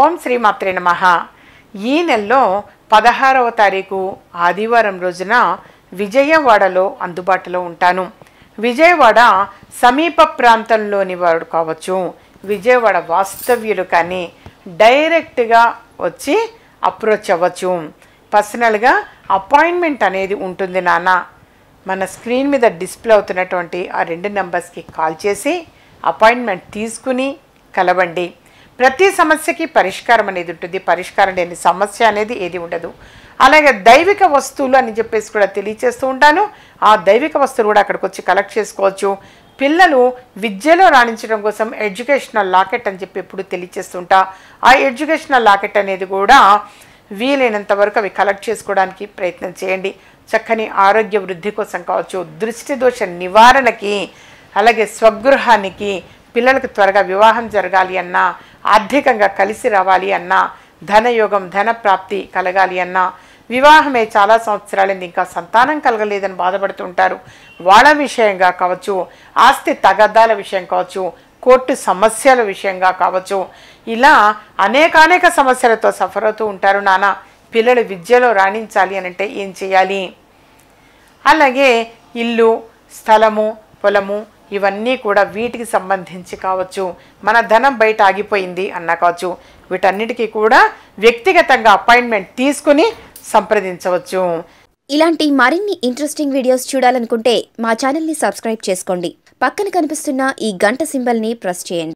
ఓం శ్రీమాత్రే నమ ఈ నెలలో పదహారవ తారీఖు ఆదివారం రోజున విజయవాడలో అందుబాటులో ఉంటాను విజయవాడ సమీప ప్రాంతంలోని వాడు కావచ్చు విజయవాడ వాస్తవ్యులు కానీ డైరెక్ట్గా వచ్చి అప్రోచ్ అవ్వచ్చు పర్సనల్గా అపాయింట్మెంట్ అనేది ఉంటుంది నాన్న మన స్క్రీన్ మీద డిస్ప్లే అవుతున్నటువంటి ఆ రెండు నెంబర్స్కి కాల్ చేసి అపాయింట్మెంట్ తీసుకుని కలవండి ప్రతి సమస్యకి పరిష్కారం అనేది ఉంటుంది పరిష్కారం లేని సమస్య అనేది ఏది ఉండదు అలాగే దైవిక వస్తువులు అని చెప్పేసి కూడా తెలియచేస్తూ ఉంటాను ఆ దైవిక వస్తువులు కూడా అక్కడికి వచ్చి కలెక్ట్ చేసుకోవచ్చు పిల్లలు విద్యలో రాణించడం కోసం ఎడ్యుకేషనల్ లాకెట్ అని చెప్పి ఎప్పుడు తెలియచేస్తుంటా ఆ ఎడ్యుకేషనల్ లాకెట్ అనేది కూడా వీలైనంత వరకు అవి కలెక్ట్ చేసుకోవడానికి ప్రయత్నం చేయండి చక్కని ఆరోగ్య వృద్ధి కోసం కావచ్చు దృష్టి దోష నివారణకి అలాగే స్వగృహానికి పిల్లలకు త్వరగా వివాహం జరగాలి అన్నా ఆర్థికంగా కలిసి రావాలి అన్నా ధనయోగం ధన ప్రాప్తి కలగాలి అన్నా వివాహమే చాలా సంవత్సరాలైంది ఇంకా సంతానం కలగలేదని బాధపడుతుంటారు వాళ్ళ విషయంగా కావచ్చు ఆస్తి తగద్దాల విషయం కావచ్చు కోర్టు సమస్యల విషయంగా కావచ్చు ఇలా అనేకానేక సమస్యలతో సఫర్ అవుతూ ఉంటారు నాన్న పిల్లలు విద్యలో రాణించాలి అని అంటే ఏం చేయాలి అలాగే ఇల్లు స్థలము పొలము ఇవన్నీ కూడా వీటికి సంబంధించి కావచ్చు మన ధనం బయట ఆగిపోయింది అన్న కావచ్చు వీటన్నిటికీ కూడా వ్యక్తిగతంగా అపాయింట్మెంట్ తీసుకుని సంప్రదించవచ్చు ఇలాంటి మరిన్ని ఇంట్రెస్టింగ్ వీడియోస్ చూడాలనుకుంటే మా ఛానల్ని సబ్స్క్రైబ్ చేసుకోండి పక్కన కనిపిస్తున్న ఈ గంట సింబల్ని ప్రెస్ చేయండి